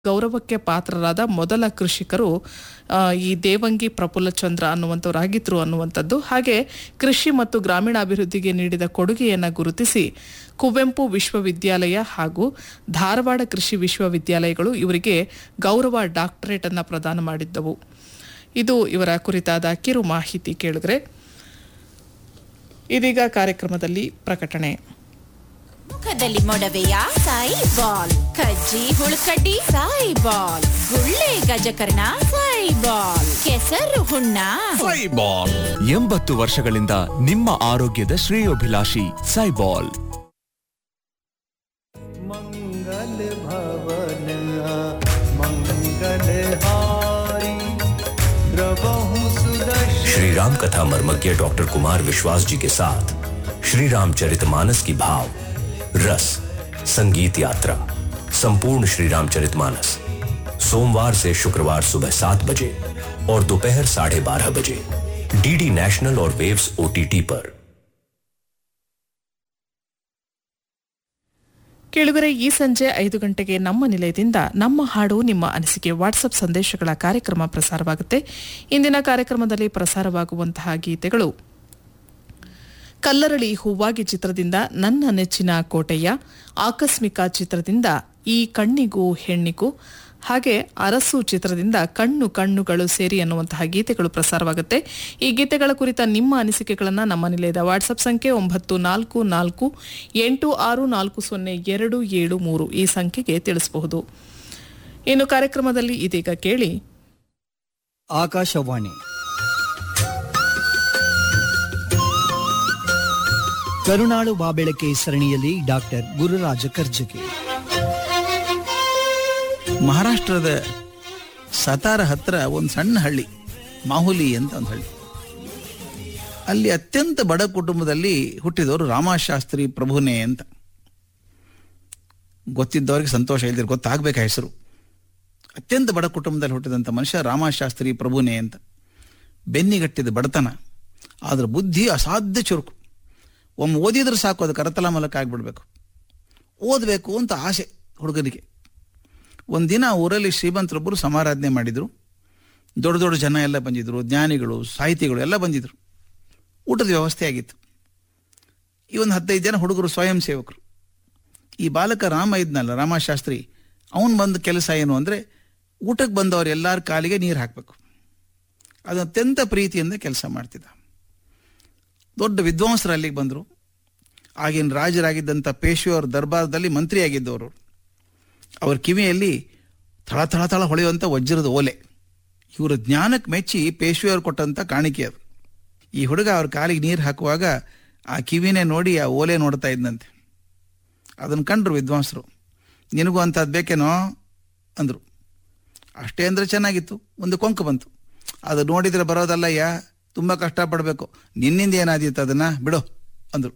ಗೌರವಕ್ಕೆ ಪಾತ್ರರಾದ ಮೊದಲ ಕೃಷಿಕರು ಆ, ಈ ದೇವಂಗಿ ಪ್ರಫುಲ್ಲಚಂದ್ರ ಅನ್ನುವಂಥವರಾಗಿದ್ರು ಅನ್ನುವಂಥದ್ದು ಹಾಗೆ ಕೃಷಿ ಮತ್ತು ಗ್ರಾಮೀಣಾಭಿವೃದ್ಧಿಗೆ ನೀಡಿದ ಕೊಡುಗೆಯನ್ನು ಗುರುತಿಸಿ ಕುವೆಂಪು ವಿಶ್ವವಿದ್ಯಾಲಯ ಹಾಗೂ ಧಾರವಾಡ ಕೃಷಿ ವಿಶ್ವವಿದ್ಯಾಲಯಗಳು ಇವರಿಗೆ ಗೌರವ ಡಾಕ್ಟರೇಟ್ ಅನ್ನು ಪ್ರದಾನ ಮಾಡಿದ್ದವು ಇದು ಇವರ ಕುರಿತಾದ ಕಿರು ಮಾಹಿತಿ ಕೇಳಿದ್ರೆ ಇದೀಗ ಕಾರ್ಯಕ್ರಮದಲ್ಲಿ ಪ್ರಕಟಣೆ ಮುಖದಲ್ಲಿ ಮೊಡವೆಯ ಸಾಯಿ ಬಾಲ್ ಕಜ್ಜಿ ಹುಳುಕಡ್ಡಿ ಸಾಯಿ ಬಾಲ್ ಗುಳ್ಳೆ ಗಜಕರ್ಣ ಸಾಯಿ ಬಾಲ್ ಕೆಸರು ಹುಣ್ಣ ಸೈಬಾಲ್ ಎಂಬತ್ತು ವರ್ಷಗಳಿಂದ ನಿಮ್ಮ ಆರೋಗ್ಯದ ಶ್ರೇಯೋಭಿಲಾಷಿ ಸೈಬಾಲ್ मंगल भवन मंगल हारी द्रवहु सुदर्शन श्री राम कथा मर्मज्ञ डॉक्टर कुमार विश्वास जी के साथ श्री रामचरितमानस की भाव रस संगीत यात्रा संपूर्ण श्री रामचरितमानस सोमवार से शुक्रवार सुबह सात बजे और दोपहर साढ़े बारह बजे डीडी नेशनल और वेव्स ओटीटी पर ಕೇಳುಗರೆ ಈ ಸಂಜೆ ಐದು ಗಂಟೆಗೆ ನಮ್ಮ ನಿಲಯದಿಂದ ನಮ್ಮ ಹಾಡು ನಿಮ್ಮ ಅನಿಸಿಕೆ ವಾಟ್ಸಪ್ ಸಂದೇಶಗಳ ಕಾರ್ಯಕ್ರಮ ಪ್ರಸಾರವಾಗುತ್ತೆ ಇಂದಿನ ಕಾರ್ಯಕ್ರಮದಲ್ಲಿ ಪ್ರಸಾರವಾಗುವಂತಹ ಗೀತೆಗಳು ಕಲ್ಲರಳಿ ಹೂವಾಗಿ ಚಿತ್ರದಿಂದ ನನ್ನ ನೆಚ್ಚಿನ ಕೋಟೆಯ ಆಕಸ್ಮಿಕ ಚಿತ್ರದಿಂದ ಈ ಕಣ್ಣಿಗೂ ಹೆಣ್ಣಿಗೂ ಹಾಗೆ ಅರಸು ಚಿತ್ರದಿಂದ ಕಣ್ಣು ಕಣ್ಣುಗಳು ಸೇರಿ ಅನ್ನುವಂತಹ ಗೀತೆಗಳು ಪ್ರಸಾರವಾಗುತ್ತೆ ಈ ಗೀತೆಗಳ ಕುರಿತ ನಿಮ್ಮ ಅನಿಸಿಕೆಗಳನ್ನು ನಮ್ಮ ನಿಲಯದ ವಾಟ್ಸಪ್ ಸಂಖ್ಯೆ ಒಂಬತ್ತು ನಾಲ್ಕು ನಾಲ್ಕು ಎಂಟು ಆರು ನಾಲ್ಕು ಸೊನ್ನೆ ಎರಡು ಏಳು ಮೂರು ಈ ಸಂಖ್ಯೆಗೆ ತಿಳಿಸಬಹುದು ಇನ್ನು ಕಾರ್ಯಕ್ರಮದಲ್ಲಿ ಇದೀಗ ಕೇಳಿ ಆಕಾಶವಾಣಿ ಕರುಣಾಳು ಬಾಬೆಳಕೆ ಸರಣಿಯಲ್ಲಿ ಡಾಕ್ಟರ್ ಗುರುರಾಜ ಕರ್ಜಗಿ ಮಹಾರಾಷ್ಟ್ರದ ಸತಾರ ಹತ್ರ ಒಂದು ಸಣ್ಣ ಹಳ್ಳಿ ಮಾಹುಲಿ ಅಂತ ಒಂದು ಹಳ್ಳಿ ಅಲ್ಲಿ ಅತ್ಯಂತ ಬಡ ಕುಟುಂಬದಲ್ಲಿ ಹುಟ್ಟಿದವರು ರಾಮಶಾಸ್ತ್ರಿ ಪ್ರಭುನೇ ಅಂತ ಗೊತ್ತಿದ್ದವರಿಗೆ ಸಂತೋಷ ಇಲ್ದಿರ ಗೊತ್ತಾಗ್ಬೇಕು ಆ ಹೆಸರು ಅತ್ಯಂತ ಬಡ ಕುಟುಂಬದಲ್ಲಿ ಹುಟ್ಟಿದಂಥ ಮನುಷ್ಯ ರಾಮಶಾಸ್ತ್ರಿ ಪ್ರಭುನೇ ಅಂತ ಬೆನ್ನಿಗಟ್ಟಿದ ಬಡತನ ಆದ್ರೆ ಬುದ್ಧಿ ಅಸಾಧ್ಯ ಚುರುಕು ಒಮ್ಮೆ ಓದಿದ್ರೆ ಸಾಕು ಅದು ಕರತಲ ಮೂಲಕ ಆಗ್ಬಿಡ್ಬೇಕು ಓದಬೇಕು ಅಂತ ಆಸೆ ಹುಡುಗನಿಗೆ ಒಂದಿನ ಊರಲ್ಲಿ ಶ್ರೀಮಂತರೊಬ್ಬರು ಸಮಾರಾಧನೆ ಮಾಡಿದರು ದೊಡ್ಡ ದೊಡ್ಡ ಜನ ಎಲ್ಲ ಬಂದಿದ್ರು ಜ್ಞಾನಿಗಳು ಸಾಹಿತಿಗಳು ಎಲ್ಲ ಬಂದಿದ್ರು ಊಟದ ವ್ಯವಸ್ಥೆ ಆಗಿತ್ತು ಈ ಒಂದು ಹದಿನೈದು ಜನ ಹುಡುಗರು ಸ್ವಯಂ ಸೇವಕರು ಈ ಬಾಲಕ ರಾಮ ಇದ್ನಲ್ಲ ರಾಮಶಾಸ್ತ್ರಿ ಅವನು ಬಂದ ಕೆಲಸ ಏನು ಅಂದರೆ ಊಟಕ್ಕೆ ಬಂದವರು ಎಲ್ಲರ ಕಾಲಿಗೆ ನೀರು ಹಾಕಬೇಕು ಅದು ಅತ್ಯಂತ ಪ್ರೀತಿಯಿಂದ ಕೆಲಸ ಮಾಡ್ತಿದ್ದ ದೊಡ್ಡ ವಿದ್ವಾಂಸರು ಅಲ್ಲಿಗೆ ಬಂದರು ಆಗಿನ ರಾಜರಾಗಿದ್ದಂಥ ಪೇಶ್ವೆಯವ್ರ ದರ್ಬಾರದಲ್ಲಿ ಮಂತ್ರಿಯಾಗಿದ್ದವರು ಅವ್ರ ಕಿವಿಯಲ್ಲಿ ಥಳ ಥಳ ಥಳ ಹೊಳೆಯುವಂಥ ವಜ್ರದ ಓಲೆ ಇವರ ಜ್ಞಾನಕ್ಕೆ ಮೆಚ್ಚಿ ಪೇಶ್ವೆಯವ್ರು ಕೊಟ್ಟಂಥ ಕಾಣಿಕೆ ಅದು ಈ ಹುಡುಗ ಅವ್ರ ಕಾಲಿಗೆ ನೀರು ಹಾಕುವಾಗ ಆ ಕಿವಿನೇ ನೋಡಿ ಆ ಓಲೆ ನೋಡ್ತಾ ಇದ್ದಂತೆ ಅದನ್ನು ಕಂಡ್ರು ವಿದ್ವಾಂಸರು ನಿನಗೂ ಅಂಥದ್ದು ಬೇಕೇನೋ ಅಂದರು ಅಷ್ಟೇ ಅಂದರೆ ಚೆನ್ನಾಗಿತ್ತು ಒಂದು ಕೊಂಕು ಬಂತು ಅದು ನೋಡಿದರೆ ಬರೋದಲ್ಲಯ್ಯ ತುಂಬ ಕಷ್ಟಪಡಬೇಕು ನಿನ್ನಿಂದ ಏನಾದೀತು ಅದನ್ನು ಬಿಡೋ ಅಂದರು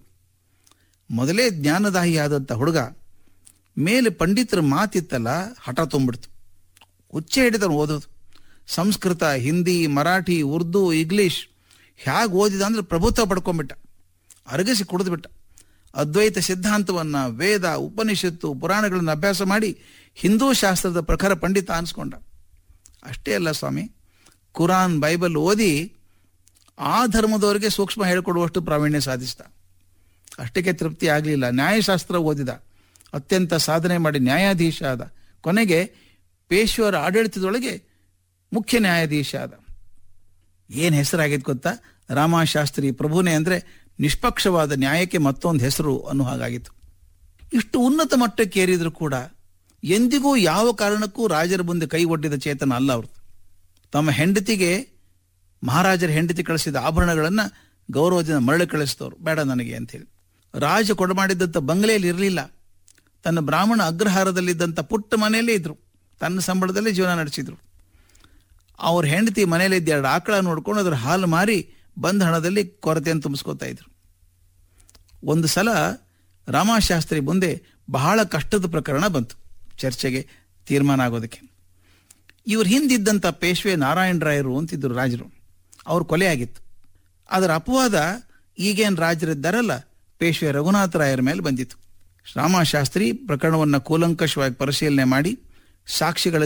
ಮೊದಲೇ ಜ್ಞಾನದಾಹಿ ಆದಂಥ ಹುಡುಗ ಮೇಲೆ ಪಂಡಿತರ ಮಾತಿತ್ತಲ್ಲ ಹಠ ತುಂಬಿಡ್ತು ಹುಚ್ಚೆ ಹಿಡಿದನು ಓದೋದು ಸಂಸ್ಕೃತ ಹಿಂದಿ ಮರಾಠಿ ಉರ್ದು ಇಂಗ್ಲೀಷ್ ಹೇಗೆ ಓದಿದ ಅಂದ್ರೆ ಪ್ರಭುತ್ವ ಪಡ್ಕೊಂಡ್ಬಿಟ್ಟ ಅರಗಿಸಿ ಕುಡಿದ್ಬಿಟ್ಟ ಅದ್ವೈತ ಸಿದ್ಧಾಂತವನ್ನು ವೇದ ಉಪನಿಷತ್ತು ಪುರಾಣಗಳನ್ನು ಅಭ್ಯಾಸ ಮಾಡಿ ಹಿಂದೂ ಶಾಸ್ತ್ರದ ಪ್ರಖರ ಪಂಡಿತ ಅನ್ಸ್ಕೊಂಡ ಅಷ್ಟೇ ಅಲ್ಲ ಸ್ವಾಮಿ ಕುರಾನ್ ಬೈಬಲ್ ಓದಿ ಆ ಧರ್ಮದವರಿಗೆ ಸೂಕ್ಷ್ಮ ಹೇಳಿಕೊಡುವಷ್ಟು ಪ್ರಾವೀಣ್ಯ ಸಾಧಿಸಿದ ಅಷ್ಟಕ್ಕೆ ತೃಪ್ತಿ ಆಗಲಿಲ್ಲ ನ್ಯಾಯಶಾಸ್ತ್ರ ಓದಿದ ಅತ್ಯಂತ ಸಾಧನೆ ಮಾಡಿ ನ್ಯಾಯಾಧೀಶ ಆದ ಕೊನೆಗೆ ಪೇಶ್ವರ ಆಡಳಿತದೊಳಗೆ ಮುಖ್ಯ ನ್ಯಾಯಾಧೀಶ ಆದ ಏನು ಹೆಸರಾಗಿತ್ತು ಗೊತ್ತಾ ರಾಮಶಾಸ್ತ್ರಿ ಪ್ರಭುನೇ ಅಂದರೆ ನಿಷ್ಪಕ್ಷವಾದ ನ್ಯಾಯಕ್ಕೆ ಮತ್ತೊಂದು ಹೆಸರು ಅನ್ನೋ ಹಾಗಾಗಿತ್ತು ಇಷ್ಟು ಉನ್ನತ ಮಟ್ಟಕ್ಕೆ ಏರಿದ್ರು ಕೂಡ ಎಂದಿಗೂ ಯಾವ ಕಾರಣಕ್ಕೂ ರಾಜರ ಮುಂದೆ ಕೈ ಒಡ್ಡಿದ ಚೇತನ ಅಲ್ಲ ಅವರು ತಮ್ಮ ಹೆಂಡತಿಗೆ ಮಹಾರಾಜರ ಹೆಂಡತಿ ಕಳಿಸಿದ ಆಭರಣಗಳನ್ನು ಗೌರವದಿಂದ ಮರಳಿ ಕಳಿಸಿದವರು ಬೇಡ ನನಗೆ ಅಂತೇಳಿ ರಾಜ ಕೊಡಮಾಡಿದ್ದಂಥ ಬಂಗಲೆಯಲ್ಲಿ ಇರಲಿಲ್ಲ ತನ್ನ ಬ್ರಾಹ್ಮಣ ಅಗ್ರಹಾರದಲ್ಲಿದ್ದಂಥ ಪುಟ್ಟ ಮನೆಯಲ್ಲೇ ಇದ್ರು ತನ್ನ ಸಂಬಳದಲ್ಲೇ ಜೀವನ ನಡೆಸಿದ್ರು ಅವ್ರ ಹೆಂಡತಿ ಮನೆಯಲ್ಲಿದ್ದ ಎರಡು ಆಕಳ ನೋಡ್ಕೊಂಡು ಅದ್ರ ಹಾಲು ಮಾರಿ ಬಂದ ಹಣದಲ್ಲಿ ಕೊರತೆಯನ್ನು ತುಂಬಿಸ್ಕೋತಾ ಇದ್ರು ಒಂದು ಸಲ ರಾಮಶಾಸ್ತ್ರಿ ಮುಂದೆ ಬಹಳ ಕಷ್ಟದ ಪ್ರಕರಣ ಬಂತು ಚರ್ಚೆಗೆ ತೀರ್ಮಾನ ಆಗೋದಕ್ಕೆ ಇವ್ರ ಹಿಂದಿದ್ದಂಥ ಪೇಶ್ವೆ ನಾರಾಯಣ ರಾಯರು ಅಂತಿದ್ರು ರಾಜರು ಅವ್ರ ಕೊಲೆ ಆಗಿತ್ತು ಅದರ ಅಪವಾದ ಈಗೇನು ರಾಜರಿದ್ದಾರಲ್ಲ ಪೇಶ್ವೆ ರಘುನಾಥ ರಾಯರ ಮೇಲೆ ಬಂದಿತ್ತು ರಾಮಶಾಸ್ತ್ರಿ ಪ್ರಕರಣವನ್ನು ಕೂಲಂಕಷವಾಗಿ ಪರಿಶೀಲನೆ ಮಾಡಿ ಸಾಕ್ಷಿಗಳ